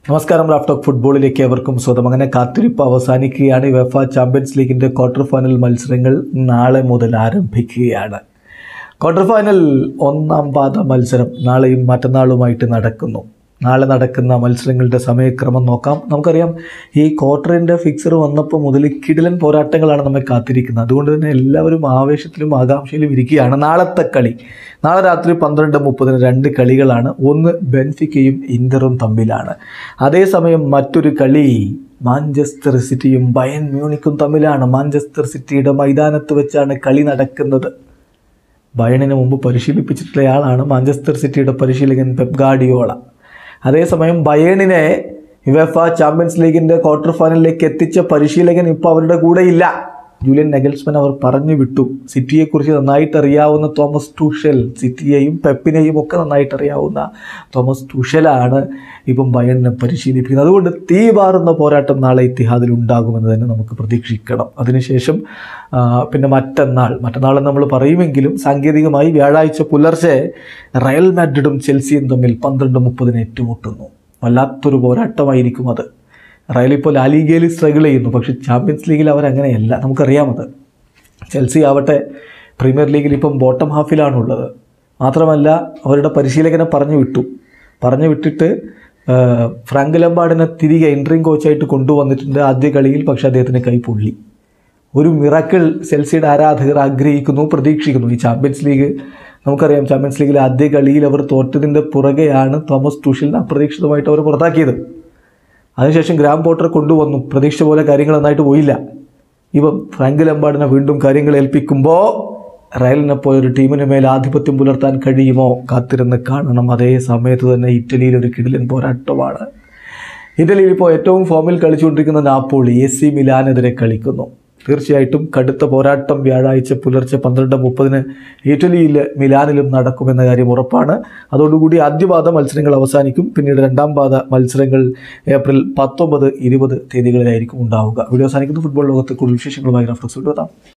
നമസ്കാരം റാഫ്റ്റോക്ക് ഫുട്ബോളിലേക്ക് എവർക്കും സ്വതം അങ്ങനെ കാത്തിരിപ്പ് അവസാനിക്കുകയാണ് വെഫ ചാമ്പ്യൻസ് ലീഗിൻ്റെ ക്വാർട്ടർ ഫൈനൽ മത്സരങ്ങൾ നാളെ മുതൽ ആരംഭിക്കുകയാണ് ക്വാർട്ടർ ഫൈനൽ ഒന്നാം പാദ മത്സരം നാളെയും മറ്റന്നാളുമായിട്ട് നടക്കുന്നു നാളെ നടക്കുന്ന മത്സരങ്ങളുടെ സമയക്രമം നോക്കാം നമുക്കറിയാം ഈ ക്വാർട്ടറിൻ്റെ ഫിക്സർ വന്നപ്പോൾ മുതൽ കിടിലൻ പോരാട്ടങ്ങളാണ് നമ്മെ കാത്തിരിക്കുന്നത് അതുകൊണ്ട് തന്നെ എല്ലാവരും ആവേശത്തിലും ആകാംക്ഷയിലും ഇരിക്കുകയാണ് നാളത്തെ കളി നാളെ രാത്രി പന്ത്രണ്ട് മുപ്പതിന് രണ്ട് കളികളാണ് ഒന്ന് ബെൻഫിക്കയും ഇൻ്ററും തമ്മിലാണ് അതേസമയം മറ്റൊരു കളി മാഞ്ചസ്റ്റർ സിറ്റിയും ബയൻ മ്യൂണിക്കും തമ്മിലാണ് മാഞ്ചസ്റ്റർ സിറ്റിയുടെ മൈതാനത്ത് വെച്ചാണ് കളി നടക്കുന്നത് ബയണിന് മുമ്പ് പരിശീലിപ്പിച്ചിട്ടുള്ളയാളാണ് മാഞ്ചസ്റ്റർ സിറ്റിയുടെ പരിശീലകൻ പെപ് ഗാഡിയോള അതേസമയം ബയേണിനെ യുവഫ ചാമ്പ്യൻസ് ലീഗിൻ്റെ ക്വാർട്ടർ ഫൈനലിലേക്ക് എത്തിച്ച പരിശീലകൻ ഇപ്പോൾ അവരുടെ കൂടെയില്ല ജൂലിയൻ നെഗൽസ്മൻ അവർ പറഞ്ഞു വിട്ടു സിറ്റിയെക്കുറിച്ച് നന്നായിട്ട് അറിയാവുന്ന തോമസ് ടൂഷൽ സിറ്റിയെയും പെപ്പിനെയും ഒക്കെ നന്നായിട്ട് അറിയാവുന്ന തോമസ് ടൂഷലാണ് ഇപ്പം ബയണിനെ പരിശീലിപ്പിക്കുന്നത് അതുകൊണ്ട് തീ പാറുന്ന പോരാട്ടം നാളെ ഇത്തിഹാദിൽ ഉണ്ടാകുമെന്ന് തന്നെ നമുക്ക് പ്രതീക്ഷിക്കണം അതിനുശേഷം ആ, പിന്നെ മറ്റന്നാൾ മറ്റന്നാൾ നമ്മൾ പറയുമെങ്കിലും സാങ്കേതികമായി വ്യാഴാഴ്ച പുലർച്ചെ റയൽ മാഡ്രിഡും ചെൽസിയും തമ്മിൽ പന്ത്രണ്ട് മുപ്പതിന് ഏറ്റുമുട്ടുന്നു വല്ലാത്തൊരു പോരാട്ടമായിരിക്കും അത് റയൽ ഇപ്പോൾ ലാലിഗയിൽ സ്ട്രഗിൾ ചെയ്യുന്നു പക്ഷേ ചാമ്പ്യൻസ് ലീഗിൽ അവരങ്ങനെയല്ല നമുക്കറിയാമത് ചെൽസി ആവട്ടെ പ്രീമിയർ ലീഗിൽ ഇപ്പം ബോട്ടം ഹാഫിലാണുള്ളത് മാത്രമല്ല അവരുടെ പരിശീലകനെ പറഞ്ഞു വിട്ടു പറഞ്ഞു വിട്ടിട്ട് ആ, ഫ്രാങ്ക് ലംബാർഡിനെ തിരികെ എൻട്രിങ് കോച്ചായിട്ട് കൊണ്ടുവന്നിട്ടുണ്ട് ആദ്യ കളിയിൽ പക്ഷേ അദ്ദേഹത്തിന് കൈ പൊള്ളി ഒരു മിറാക്കിൾ ചെൽസിയുടെ ആരാധകർ ആഗ്രഹിക്കുന്നു പ്രതീക്ഷിക്കുന്നു ഈ ചാമ്പ്യൻസ് ലീഗ് നമുക്കറിയാം ചാമ്പ്യൻസ് ലീഗിലെ ആദ്യ കളിയിൽ അവർ തോറ്റതിൻ്റെ പുറകെയാണ് തോമസ് ടൂഷിലിനെ അപ്രതീക്ഷിതമായിട്ട് അവർ പുറത്താക്കിയത് അതിനുശേഷം ഗ്രാം പോട്ടർ കൊണ്ടുവന്നു പ്രതീക്ഷ പോലെ കാര്യങ്ങൾ നന്നായിട്ട് പോയില്ല ഇപ്പം ഫ്രാങ്ക് ലംബാർഡിനെ വീണ്ടും കാര്യങ്ങൾ ഏൽപ്പിക്കുമ്പോൾ റയലിനെ പോലെ ഒരു ടീമിന് മേൽ ആധിപത്യം പുലർത്താൻ കഴിയുമോ കാത്തിരുന്ന് കാണണം അതേ സമയത്ത് തന്നെ ഇറ്റലിയിൽ ഒരു കിടിലൻ പോരാട്ടമാണ് ഇറ്റലിയിൽ ഇപ്പോൾ ഏറ്റവും ഫോമിൽ കളിച്ചുകൊണ്ടിരിക്കുന്ന നാപ്പോളി എ സി മിലാനെതിരെ കളിക്കുന്നു തീർച്ചയായിട്ടും കടുത്ത പോരാട്ടം വ്യാഴാഴ്ച പുലർച്ചെ പന്ത്രണ്ട് മുപ്പതിന് ഇറ്റലിയിൽ മിലാനിലും നടക്കുമെന്ന കാര്യം ഉറപ്പാണ് അതോടുകൂടി ആദ്യപാദ മത്സരങ്ങൾ അവസാനിക്കും പിന്നീട് രണ്ടാം പാദ മത്സരങ്ങൾ ഏപ്രിൽ പത്തൊമ്പത് ഇരുപത് തീയതികളിലായിരിക്കും ഉണ്ടാവുക വീഡിയോ അവസാനിക്കുന്ന ഫുട്ബോൾ ലോകത്ത് കൂടുതൽ വിശേഷങ്ങളുമായി റഫ്ലക്സ് എത്താം